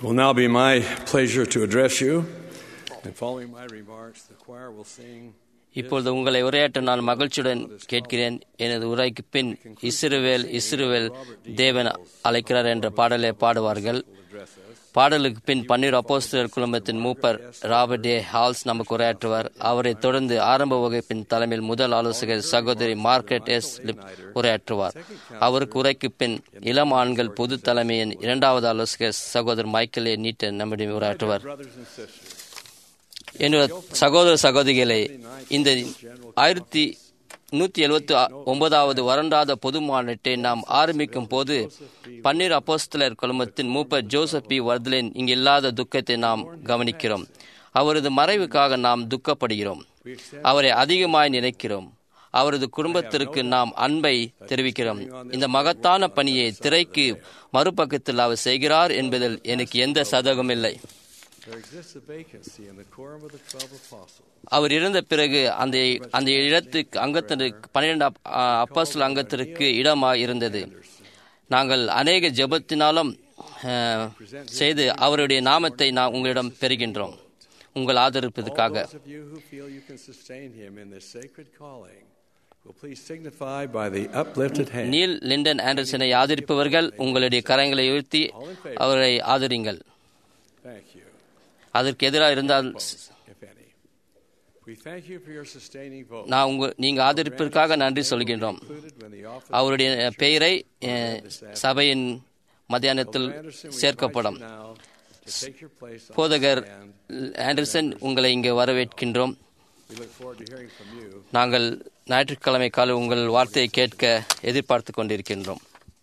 will now be my pleasure to address you. And following my remarks, the choir will sing. இப்பொழுது உங்களை உரையாற்ற நான் மகிழ்ச்சியுடன் கேட்கிறேன் எனது உரைக்கு பின் இஸ்ருவேல் இஸ்ருவேல் தேவன் அழைக்கிறார் என்ற பாடலை பாடுவார்கள் பாடலுக்கு பின் பன்னீர் அப்போஸ்தலர் குழுமத்தின் மூப்பர் ராபர்ட் ஏ ஹால்ஸ் நமக்கு உரையாற்றுவார் அவரை தொடர்ந்து ஆரம்ப வகுப்பின் தலைமையில் முதல் ஆலோசகர் சகோதரி மார்க்கெட் எஸ் லிப் உரையாற்றுவார் அவருக்கு உரைக்கு பின் இளம் ஆண்கள் பொது தலைமையின் இரண்டாவது ஆலோசகர் சகோதரர் மைக்கேல் ஏ நீட்டன் நம்மிடம் உரையாற்றுவார் Brothers and sisters, என்னோட சகோதர சகோதரிகளே இந்த ஆயிரத்தி நூற்றி எழுபத்தி ஒன்பதாவது வறண்டாத பொது மாநாட்டை நாம் ஆரம்பிக்கும் போது பன்னீர் அப்போஸ்தலர் குழுமத்தின் மூப்பர் ஜோசப் பி வர்தலின் இங்கு இல்லாத துக்கத்தை நாம் கவனிக்கிறோம் அவரது மறைவுக்காக நாம் துக்கப்படுகிறோம் அவரை அதிகமாய் நினைக்கிறோம் அவரது குடும்பத்திற்கு நாம் அன்பை தெரிவிக்கிறோம் இந்த மகத்தான பணியை திரைக்கு மறுபக்கத்தில் அவர் செய்கிறார் என்பதில் எனக்கு எந்த சதகம் இல்லை there exists a vacancy in the quorum of the twelve apostles. அவர் இறந்த பிறகு அந்த அந்த இடத்துக்கு அங்கத்திற்கு பன்னிரண்டு அப்பாஸ்தல அங்கத்திற்கு இடமாக இருந்தது நாங்கள் அநேக ஜெபத்தினாலும் அஹ், செய்து அவருடைய நாமத்தை நான் உங்களிடம் பெறுகின்றோம் உங்கள் ஆதரிப்பதற்காக Those of you who feel you can sustain him in this sacred calling will please signify by the uplifted hand. Neil Linden ஆண்டர்சனை ஆதரிப்பவர்கள் உங்களுடைய கரங்களை உயர்த்தி அவரை ஆதரிங்கள் Thank you, அதற்கு எதிராக இருந்தால் if any. We thank you for your sustaining vote. நான் உங்க நீங்க ஆதரிப்பதற்காக நன்றி சொல்கின்றோம் Included when the office அவருடைய பெயரை அஹ், சபையின் மத்தியானத்தில் Anderson, we சேர்க்கப்படும் invite you now to take your place on போதகர் the stand. ஆண்டர்சன் உங்களை இங்கே வரவேற்கின்றோம் We look forward to hearing from you. நாங்கள் ஞாயிற்றுக்கிழமை காலை உங்கள் வார்த்தையை கேட்க எதிர்பார்த்து கொண்டிருக்கின்றோம்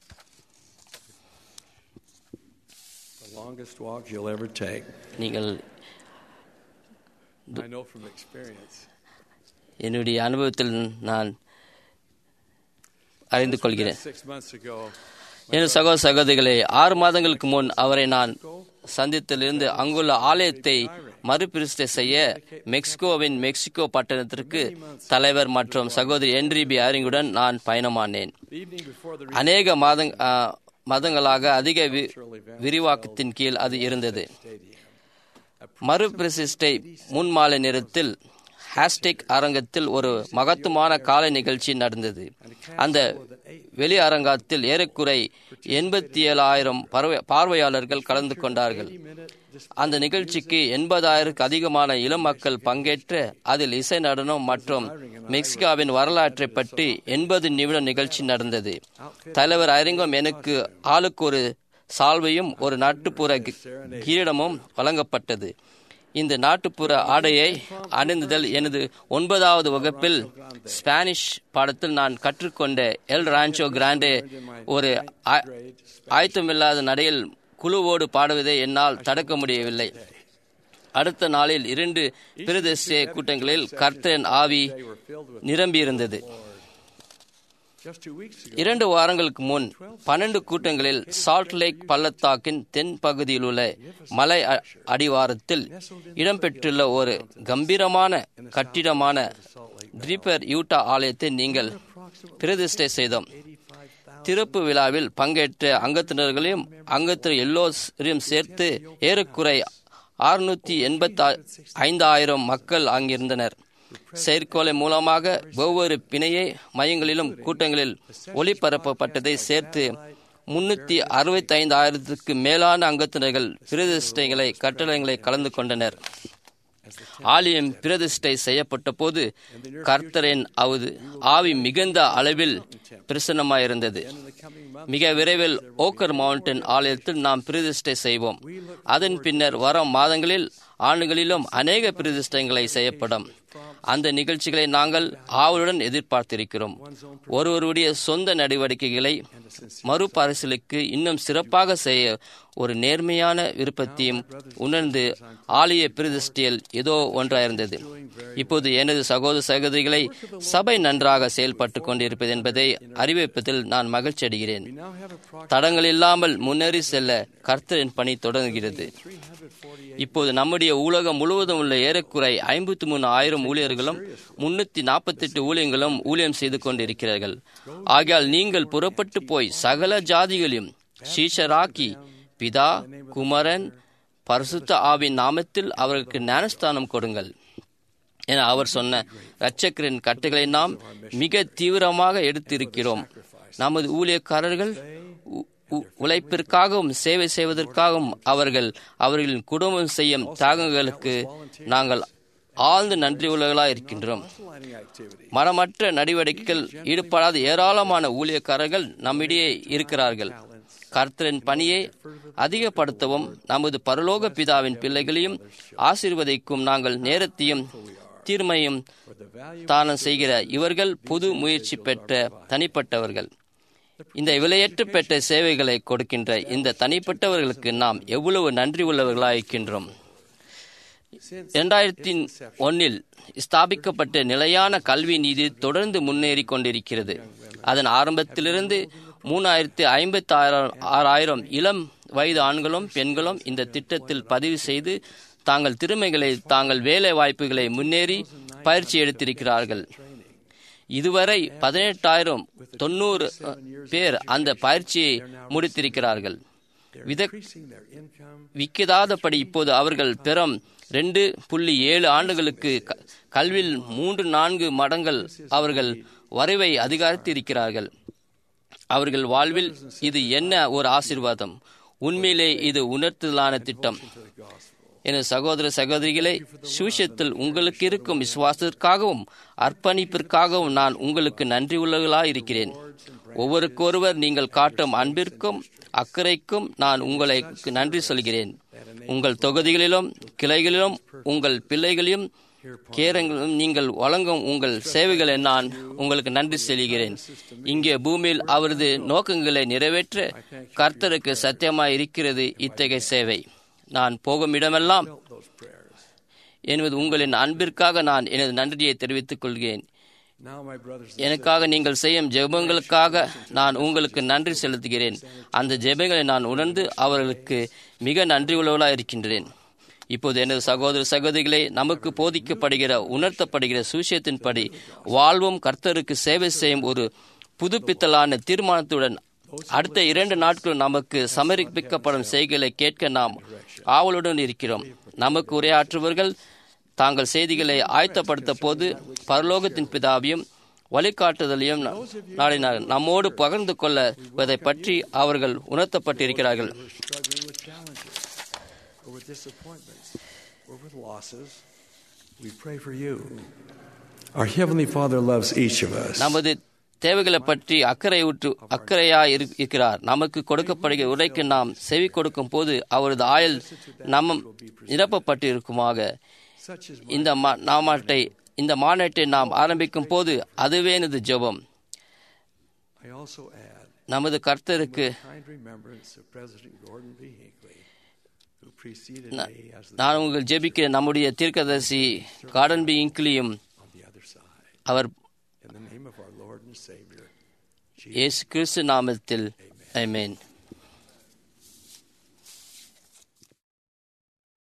The longest walk you'll ever take. நீங்கள் I know from experience. என்னுடைய அனுபவத்தில் நான் அறிந்து கொள்கிறேன் Six months ago, எனது சகோதர சகோதரிகளே ஆறு மாதங்களுக்கு முன் அவரை நான் சந்தித்திலிருந்து அங்குள்ள ஆலயத்தை மறுபிரிஷ்டை செய்ய மெக்சிகோவின் மெக்சிகோ பட்டணத்திற்கு தலைவர் மற்றும் சகோதரி என்ரி பி ஆரிங்குடன் நான் பயணமானேன் the evening before the அநேக மாதங் ஆ, மதங்களாக அதிக வி- விரிவாக்கத்தின் கீழ் அது இருந்தது மறுபிரசிஷ்டை முன்மாலை நேரத்தில் ஹேஷ்டேக் அரங்கத்தில் ஒரு மகத்துவமான காலை நிகழ்ச்சி நடந்தது அந்த வெளி அரங்கத்தில் ஏறக்குறை எண்பத்தி ஏழாயிரம் பார்வையாளர்கள் கலந்து கொண்டார்கள் அந்த நிகழ்ச்சிக்கு எண்பதாயிரக்கு அதிகமான இளம் மக்கள் பங்கேற்று அதில் இசை நடனம் மற்றும் மெக்சிகோவின் வரலாற்றை பற்றி எண்பது நிமிட நிகழ்ச்சி நடந்தது தலைவர் அறிங்கம் எனக்கு ஆளுக்கு ஒரு சால்வையும் ஒரு நாட்டுப்புற கி- கிரீடமும் வழங்கப்பட்டது இந்த நாட்டுப்புற ஆடையை அணிந்ததில் எனது ஒன்பதாவது வகுப்பில் ஸ்பானிஷ் பாடத்தில் நான் கற்றுக்கொண்ட எல் ரான்ச்சோ கிராண்டே ஒரு ஆ- ஆயத்தமில்லாத நடையில் குழுவோடு பாடுவதை என்னால் தடுக்க முடியவில்லை அடுத்த நாளில் இரண்டு பிரதேச கூட்டங்களில் கர்த்தரின் ஆவி நிரம்பியிருந்தது just two weeks ago, இரண்டு வாரங்களுக்கு முன் பன்னெண்டு கூட்டங்களில் சால்ட் லேக் பள்ளத்தாக்கின் தென் பகுதியில் உள்ள மலை அ- அடிவாரத்தில் இடம்பெற்றுள்ள ஒரு கம்பீரமான கட்டிடமான ட்ரீப்பர் யூட்டா ஆலயத்தை நீங்கள் பிரதிஷ்டை செய்தோம் திறப்பு விழாவில் பங்கேற்ற அங்கத்தினர்களையும் அங்கத்தினர் எல்லோரையும் சேர்த்து ஏறக்குறை அறுநூத்தி எண்பத்தி ஐந்தாயிரம் மக்கள் அங்கிருந்தனர் செயற்கோளை மூலமாக ஒவ்வொரு பிணைய மையங்களிலும் கூட்டங்களில் ஒளிபரப்பப்பட்டதை சேர்த்து முன்னூத்தி அறுபத்தி ஐந்து ஆயிரத்துக்கு மேலான அங்கத்தினர்கள் பிரதிஷ்டைகளை கட்டடங்களை கலந்து கொண்டனர் ஆலயம் பிரதிஷ்டை செய்யப்பட்ட போது கர்த்தரின் அவது ஆவி மிகுந்த அளவில் பிரசன்னமாயிருந்தது மிக விரைவில் ஓக்கர் மவுண்டன் ஆலயத்தில் நாம் பிரதிஷ்டை செய்வோம் அதன் பின்னர் வரும் மாதங்களில் ஆண்டுகளிலும் அநேக பிரதிஷ்டைகளை செய்யப்படும் அந்த நிகழ்ச்சிகளை நாங்கள் ஆவலுடன் எதிர்பார்த்திருக்கிறோம் ஒருவருடைய சொந்த நடவடிக்கைகளை மறுபரிசீலிக்கு இன்னும் சிறப்பாக செய்ய ஒரு நேர்மையான விருப்பத்தையும் உணர்ந்து ஆலய பிரதிஷ்டையில் ஏதோ ஒன்றாயிருந்தது இப்போது எனது சகோதர சகோதரிகளை சபை நன்றாக செயல்பட்டு கொண்டிருப்பது என்பதை அறிவிப்பதில் நான் மகிழ்ச்சி அடைகிறேன் தடங்கள் இல்லாமல் முன்னேறி செல்ல கர்த்தரின் பணி தொடங்குகிறது இப்போது நம்முடைய உலகம் முழுவதும் உள்ள ஏறக்குறை ஐம்பத்தி மூணு ஆயிரம் ஊழியர்களும் முன்னூத்தி நாற்பத்தி எட்டு ஊழியர்களும் ஊழியம் செய்து கொண்டிருக்கிறார்கள் ஆகையால் நீங்கள் புறப்பட்டு போய் சகல ஜாதிகளையும் சீஷராக்கி பிதா குமரன் பரிசுத்த ஆவின் நாமத்தில் அவர்களுக்கு ஞானஸ்தானம் கொடுங்கள் என அவர் சொன்ன இரட்சகரின் கட்டுகளை நாம் மிக தீவிரமாக எடுத்திருக்கிறோம் நமது ஊழியக்காரர்கள் உ- உ- உழைப்பிற்காகவும் சேவை செய்வதற்காகவும் அவர்கள் அவர்களின் குடும்பம் செய்யும் தியாகங்களுக்கு நாங்கள் ஆழ்ந்து நன்றி உள்ளவர்களாக இருக்கின்றோம் lining activity. மரமற்ற நடவடிக்கைகள் ஈடுபடாத ஏராளமான ஊழியக்காரர்கள் நம்மிடையே இருக்கிறார்கள் கர்த்தரின் பணியை அதிகப்படுத்தவும் நமது பரலோக பிதாவின் பிள்ளைகளையும் ஆசீர்வதிக்கும் நாங்கள் நேரத்தையும் தீர்மையும் For the value தானம் செய்கிற இவர்கள் புது முயற்சி பெற்ற தனிப்பட்டவர்கள் இந்த விலையற்ற பெற்ற சேவைகளை கொடுக்கின்ற இந்த தனிப்பட்டவர்களுக்கு நாம் எவ்வளவு நன்றி உள்ளவர்களாக இருக்கின்றோம் இரண்டாயிரத்தி ஒன்னில் ஸ்தாபிக்கப்பட்ட நிலையான கல்வி நீதி தொடர்ந்து முன்னேறி கொண்டிருக்கிறது அதன் ஆரம்பத்திலிருந்து மூணாயிரத்தி ஐம்பத்தி ஆறாயிரம் இளம் வயது ஆண்களும் பெண்களும் இந்த திட்டத்தில் பதிவு செய்து தாங்கள் திறமைகளை தாங்கள் வேலை வாய்ப்புகளை முன்னேறி பயிற்சி எடுத்திருக்கிறார்கள் இதுவரை பதினெட்டாயிரம் தொண்ணூறு பேர் அந்த பயிற்சியை முடித்திருக்கிறார்கள் வித increasing their income விற்கதாதபடி இப்போது அவர்கள் பெறும் ரெண்டு புள்ளி ஏழு ஆண்டுகளுக்கு க- கல்வியில் மூன்று நான்கு மடங்கள் அவர்கள் வரைவை அதிகரித்திருக்கிறார்கள் அவர்கள் வாழ்வில் இது என்ன ஒரு ஆசீர்வாதம் உண்மையிலே இது உணர்த்துதலான திட்டம் எனது சகோதர சகோதரிகளே சுவிசத்தில் உங்களுக்கு இருக்கும் விசுவாசத்திற்காகவும் அர்ப்பணிப்பிற்காகவும் நான் உங்களுக்கு நன்றி உள்ளவர்களாக இருக்கிறேன் ஒவ்வொருக்கொருவர் நீங்கள் காட்டும் அன்பிற்கும் அக்கறைக்கும் நான் உங்களுக்கு நன்றி சொல்கிறேன் உங்கள் தொகுதிகளிலும் கிளைகளிலும் உங்கள் பிள்ளைகளையும் கேரங்களிலும் நீங்கள் வழங்கும் உங்கள் சேவைகளை நான் உங்களுக்கு நன்றி செல்கிறேன் இங்கே பூமியில் அவரது நோக்கங்களை நிறைவேற்ற கர்த்தருக்கு சத்தியமாய் இருக்கிறது இத்தகைய சேவை நான் போகும் இடமெல்லாம் those prayers. எனது உங்களின் அன்பிற்காக நான் எனது நன்றியை தெரிவித்துக் கொள்கிறேன் Now, my brothers and எனக்காக நீங்கள் செய்யும் ஜெபங்களுக்காக நான் உங்களுக்கு நன்றி செலுத்துகிறேன் அந்த ஜெபங்களை நான் உணர்ந்து அவர்களுக்கு மிக நன்றி உள்ளவளாக இருக்கின்றேன் இப்போது எனது சகோதர சகோதரிகளே நமக்கு போதிக்கப்படுகிற உணர்த்தப்படுகிற சுவிசேஷத்தின்படி வாழ்வும் கர்த்தருக்கு சேவை செய்யும் ஒரு புதுப்பித்தலான தீர்மானத்துடன் அடுத்த இரண்டு நாட்கள் நமக்கு சமர்ப்பிக்கப்படும் செய்திகளை கேட்க நாம் ஆவலுடன் இருக்கிறோம் நமக்கு உரையாற்றுவர்கள் தாங்கள் செய்திகளை ஆயத்தப்படுத்த போது பரலோகத்தின் பிதாவையும் வழிகாட்டுதலையும் நா- நாடினார் நம்மோடு பகிர்ந்து கொள்வதை பற்றி அவர்கள் உணர்த்தப்பட்டிருக்கிறார்கள் who are struggling with challenges or with disappointments or with losses, we pray for you. Our Heavenly Father loves each of us. நமது தேவைகளை பற்றி அக்கறை ஊற்று அக்கறையா இரு- இருக்கிறார் நமக்கு கொடுக்கப்படுகிற உரைக்கு நாம் செவி கொடுக்கும் போது அவரது ஆயுள் நம்ம நிரப்பப்பட்டு இருக்குமாக Such is இந்த மா- நாமாட்டை இந்த மாநாட்டை நாம் ஆரம்பிக்கும் போது அதுவே எனது ஜெபம் I also add நமது கர்த்தருக்கு kind remembrance of President Gordon B. Hinckley, who preceded me as the நான் உங்கள் ஜெபிக்கிற நம்முடைய தீர்க்கதரிசி கார்டன் பி இங்கிலியும் on the other side. அவர் In the name of our Lord and Savior, Jesus. இயேசு கிறிஸ்து நாமத்தில் ஆமென்